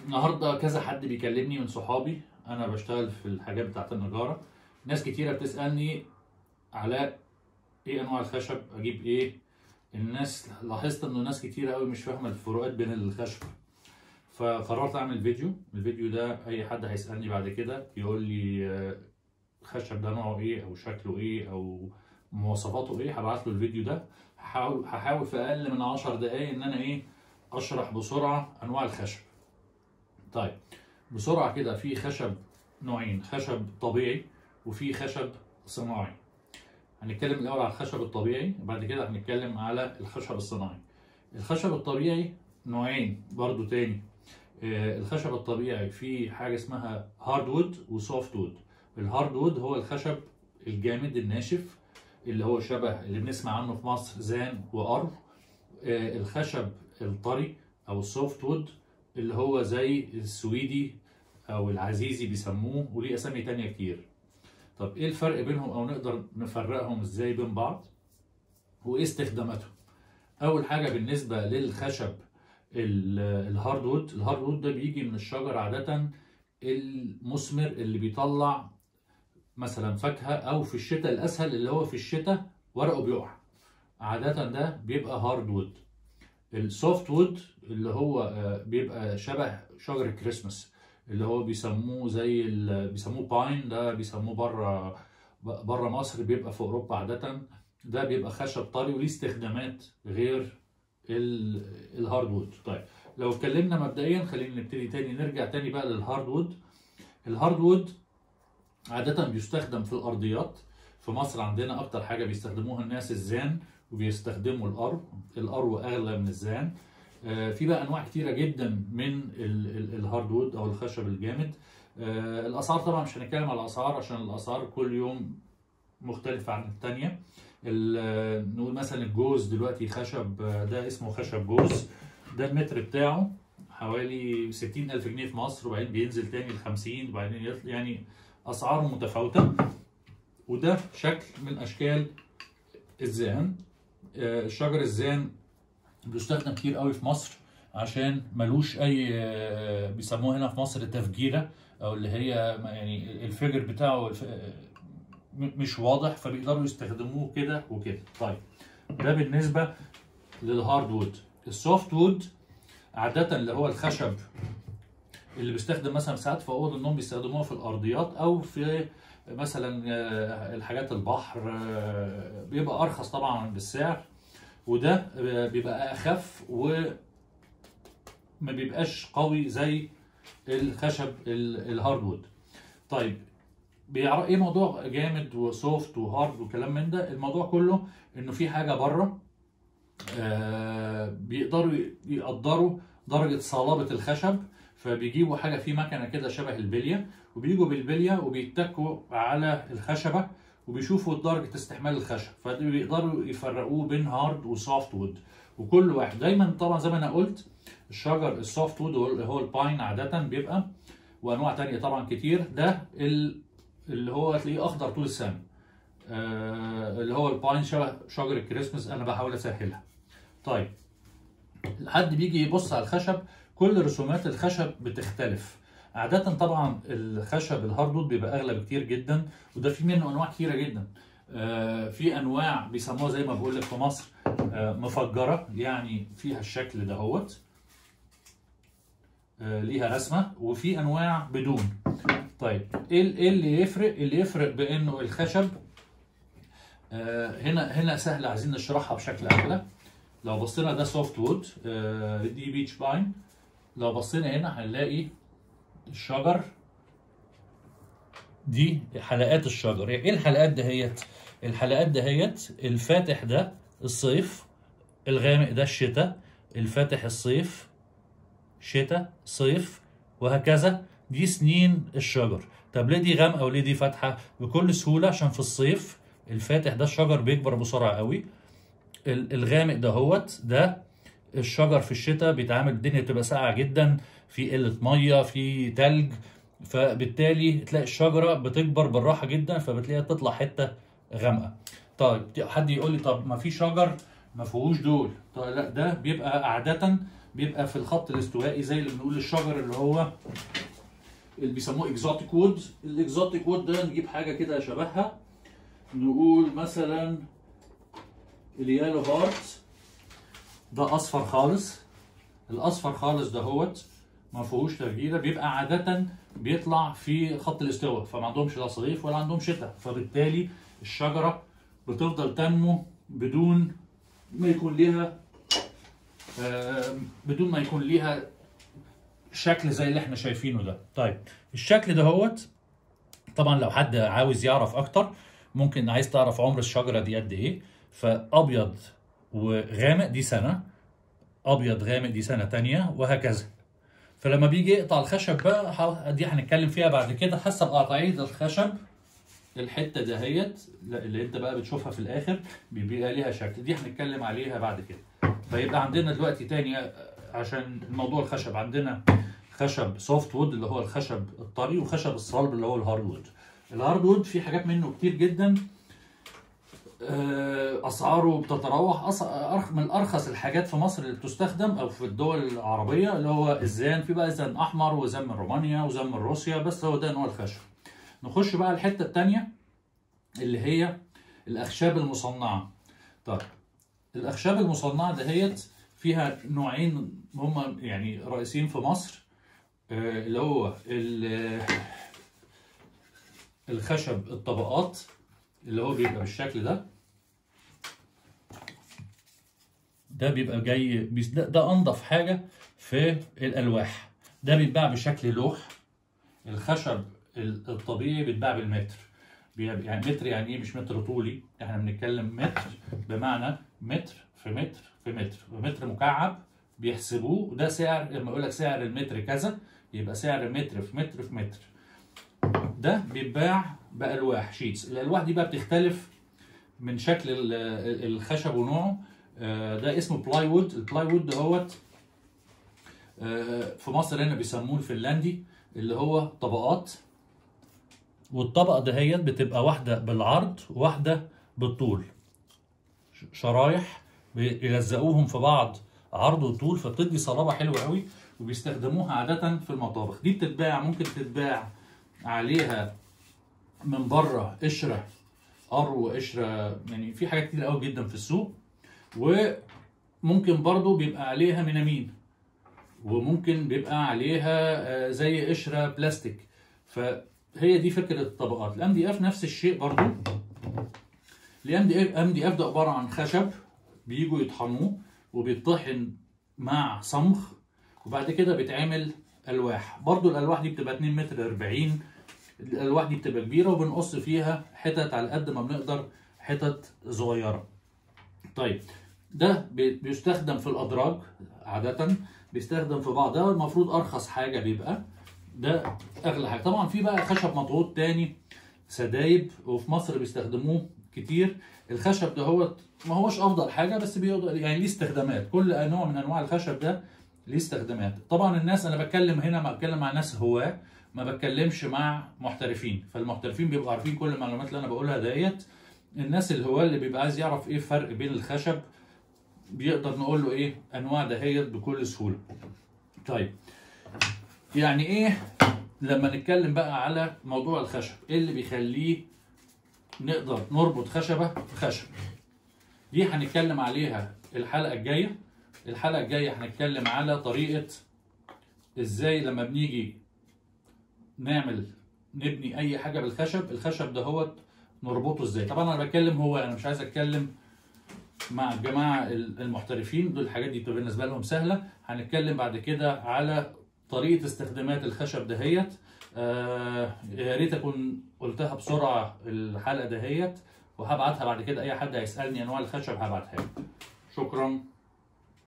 النهارده كذا حد بيكلمني من صحابي انا بشتغل في الحاجات بتاعت النجاره ناس كتيره بتسالني علاء ايه انواع الخشب اجيب ايه الناس لاحظت انه ناس كتيره قوي مش فاهمه الفروقات بين الخشب فقررت اعمل فيديو الفيديو ده اي حد هيسالني بعد كده يقول لي آه، الخشب ده نوعه ايه او شكله ايه او مواصفاته ايه هبعت له الفيديو ده هحاول هحاول في اقل من 10 دقايق ان انا ايه اشرح بسرعه انواع الخشب طيب بسرعه كده في خشب نوعين خشب طبيعي وفي خشب صناعي هنتكلم الاول على الخشب الطبيعي وبعد كده هنتكلم على الخشب الصناعي الخشب الطبيعي نوعين برضو تاني آه، الخشب الطبيعي في حاجه اسمها هارد وود وسوفت وود الهارد وود هو الخشب الجامد الناشف اللي هو شبه اللي بنسمع عنه في مصر زان وارض آه، الخشب الطري او السوفت وود اللي هو زي السويدي او العزيزي بيسموه وليه اسامي تانية كتير طب ايه الفرق بينهم او نقدر نفرقهم ازاي بين بعض وايه استخداماتهم اول حاجه بالنسبه للخشب ال- الهاردوود الهاردوود ده بيجي من الشجر عاده المثمر اللي بيطلع مثلا فاكهه او في الشتاء الاسهل اللي هو في الشتاء ورقه بيقع عاده ده بيبقى هاردوود السوفت وود اللي هو آه، بيبقى شبه شجر الكريسماس اللي هو بيسموه زي ال- بيسموه باين ده بيسموه بره بره مصر بيبقى في اوروبا عاده ده بيبقى خشب طري وليه استخدامات غير ال- الهاردوود طيب لو اتكلمنا مبدئيا خلينا نبتدي تاني نرجع تاني بقى للهاردوود الهاردوود عادة بيستخدم في الأرضيات في مصر عندنا أكتر حاجة بيستخدموها الناس الزان وبيستخدموا الأرو الأرو أغلى من الزان آه، في بقى أنواع كتيرة جدا من ال- ال- الهاردوود أو الخشب الجامد آه، الأسعار طبعا مش هنتكلم على الأسعار عشان الأسعار كل يوم مختلفة عن التانية ال- نقول مثلا الجوز دلوقتي خشب آه، ده اسمه خشب جوز ده المتر بتاعه حوالي 60 ألف جنيه في مصر وبعدين بينزل تاني ل 50 وبعدين يطلع يعني أسعاره متفاوتة وده شكل من أشكال الزان آه، شجر الزان بيستخدم كتير قوي في مصر عشان ملوش أي آه، بيسموه هنا في مصر تفجيرة أو اللي هي يعني الفجر بتاعه الف- آه، م- مش واضح فبيقدروا يستخدموه كده وكده طيب ده بالنسبة للهارد وود السوفت وود عادة اللي هو الخشب اللي بيستخدم مثلا ساعات في اوض النوم بيستخدموها في الارضيات او في مثلا آه، الحاجات البحر آه، بيبقى ارخص طبعا بالسعر وده آه، بيبقى اخف وما بيبقاش قوي زي الخشب ال- الهاردوود طيب بيعرف ايه موضوع جامد وسوفت وهارد وكلام من ده الموضوع كله انه في حاجه بره آه، بيقدروا يقدروا درجه صلابه الخشب فبيجيبوا حاجه في مكنه كده شبه البليه وبيجوا بالبليه وبيتكوا على الخشبه وبيشوفوا درجه استحمال الخشب فبيقدروا يفرقوه بين هارد وسوفت وود وكل واحد دايما طبعا زي ما انا قلت الشجر السوفت وود هو- هو الباين عاده بيبقى وانواع تانية طبعا كتير ده ال- اللي هو هتلاقيه اخضر طول السنه آه اللي هو الباين شبه شجر الكريسماس انا بحاول اسهلها طيب حد بيجي يبص على الخشب كل رسومات الخشب بتختلف عادة طبعا الخشب الهاردوود بيبقى اغلى بكتير جدا وده في منه انواع كتيرة جدا آه، في انواع بيسموها زي ما بقول لك في مصر آه، مفجرة يعني فيها الشكل دهوت آه، ليها رسمة وفي انواع بدون طيب ايه ال- إيه اللي يفرق اللي يفرق بانه الخشب آه، هنا هنا سهل عايزين نشرحها بشكل اعلى لو بصينا ده سوفت وود آه، دي بيتش باين لو بصينا هنا هنلاقي الشجر دي حلقات الشجر ايه الحلقات دهيت الحلقات دهيت الفاتح ده الصيف الغامق ده الشتاء الفاتح الصيف شتاء صيف وهكذا دي سنين الشجر طب ليه دي غامقه وليه دي فاتحه بكل سهوله عشان في الصيف الفاتح ده الشجر بيكبر بسرعه قوي ال- الغامق دهوت ده الشجر في الشتاء بيتعامل الدنيا بتبقى ساقعه جدا في قله ميه في تلج فبالتالي تلاقي الشجره بتكبر بالراحه جدا فبتلاقيها تطلع حته غامقه طيب حد يقول لي طب ما في شجر ما فيهوش دول طيب لا ده بيبقى عاده بيبقى في الخط الاستوائي زي اللي بنقول الشجر اللي هو اللي بيسموه اكزوتيك وود الاكزوتيك وود ده نجيب حاجه كده شبهها نقول مثلا اليالو هارت ده اصفر خالص الاصفر خالص دهوت ما فيهوش تغييره بيبقى عاده بيطلع في خط الاستواء فما عندهمش لا صيف ولا عندهم شتاء فبالتالي الشجره بتفضل تنمو بدون ما يكون ليها آه، بدون ما يكون ليها شكل زي اللي احنا شايفينه ده طيب الشكل دهوت طبعا لو حد عاوز يعرف اكتر ممكن عايز تعرف عمر الشجره دي قد ايه فابيض وغامق دي سنه ابيض غامق دي سنه تانية وهكذا فلما بيجي يقطع الخشب بقى ح- دي هنتكلم فيها بعد كده حسب قطعيه الخشب الحته دهيت اللي انت بقى بتشوفها في الاخر بيبقى ليها شكل دي هنتكلم عليها بعد كده فيبقى عندنا دلوقتي تاني عشان الموضوع الخشب عندنا خشب سوفت وود اللي هو الخشب الطري وخشب الصلب اللي هو الهارد وود الهارد وود في حاجات منه كتير جدا آه، اسعاره بتتراوح أص- أرخ من ارخص الحاجات في مصر اللي بتستخدم او في الدول العربيه اللي هو الزان في بقى زان احمر وزان من رومانيا وزان من روسيا بس هو ده نوع الخشب نخش بقى الحته الثانيه اللي هي الاخشاب المصنعه طيب الاخشاب المصنعه دهيت فيها نوعين هم يعني رئيسيين في مصر آه، اللي هو ال- الخشب الطبقات اللي هو بيبقى بالشكل ده ده بيبقى جاي بيس- ده, ده انضف حاجه في الالواح ده بيتباع بشكل لوح الخشب ال- الطبيعي بيتباع بالمتر بي- يعني متر يعني ايه مش متر طولي احنا بنتكلم متر بمعنى متر في متر في متر ومتر مكعب بيحسبوه وده سعر لما يقول لك سعر المتر كذا يبقى سعر متر في متر في متر ده بيتباع بالواح شيتس الالواح دي بقى بتختلف من شكل ال- ال- الخشب ونوعه آه، ده اسمه بلاي وود البلاي وود دهوت آه، في مصر هنا بيسموه الفنلندي اللي هو طبقات والطبقه دهيت بتبقى واحده بالعرض وواحده بالطول ش- شرايح بيلزقوهم في بعض عرض وطول فبتدي صلابه حلوه قوي وبيستخدموها عاده في المطابخ دي بتتباع ممكن تتباع عليها من بره قشره ارو قشره يعني في حاجات كتير قوي جدا في السوق وممكن برضو بيبقى عليها منامين وممكن بيبقى عليها آه، زي قشره بلاستيك فهي دي فكره الطبقات الام دي اف نفس الشيء برضو الام دي اف ام دي اف ده عباره عن خشب بيجوا يطحنوه وبيطحن مع صمغ وبعد كده بيتعمل الواح برضو الالواح دي بتبقى 2 متر 40 الالواح دي بتبقى كبيره وبنقص فيها حتت على قد ما بنقدر حتت صغيره طيب ده بي- بيستخدم في الادراج عاده بيستخدم في بعض ده المفروض ارخص حاجه بيبقى ده اغلى حاجه طبعا في بقى خشب مضغوط تاني سدايب وفي مصر بيستخدموه كتير الخشب ده هو ما هوش افضل حاجه بس بيقدر يعني ليه استخدامات كل نوع من انواع الخشب ده ليه استخدامات طبعا الناس انا بتكلم هنا ما بتكلم مع ناس هواه ما بتكلمش مع محترفين فالمحترفين بيبقوا عارفين كل المعلومات اللي انا بقولها ديت الناس الهواه اللي بيبقى عايز يعرف ايه الفرق بين الخشب بيقدر نقول له ايه انواع دهيت بكل سهوله طيب يعني ايه لما نتكلم بقى على موضوع الخشب ايه اللي بيخليه نقدر نربط خشبه بخشب دي هنتكلم عليها الحلقه الجايه الحلقه الجايه هنتكلم على طريقه ازاي لما بنيجي نعمل نبني اي حاجه بالخشب الخشب ده هو نربطه ازاي طبعا انا بتكلم هو انا مش عايز اتكلم مع الجماعه المحترفين دول الحاجات دي بتبقى بالنسبه لهم سهله هنتكلم بعد كده على طريقه استخدامات الخشب دهيت آه يا ريت اكون قلتها بسرعه الحلقه دهيت وهبعتها بعد كده اي حد هيسالني انواع الخشب هبعتها له شكرا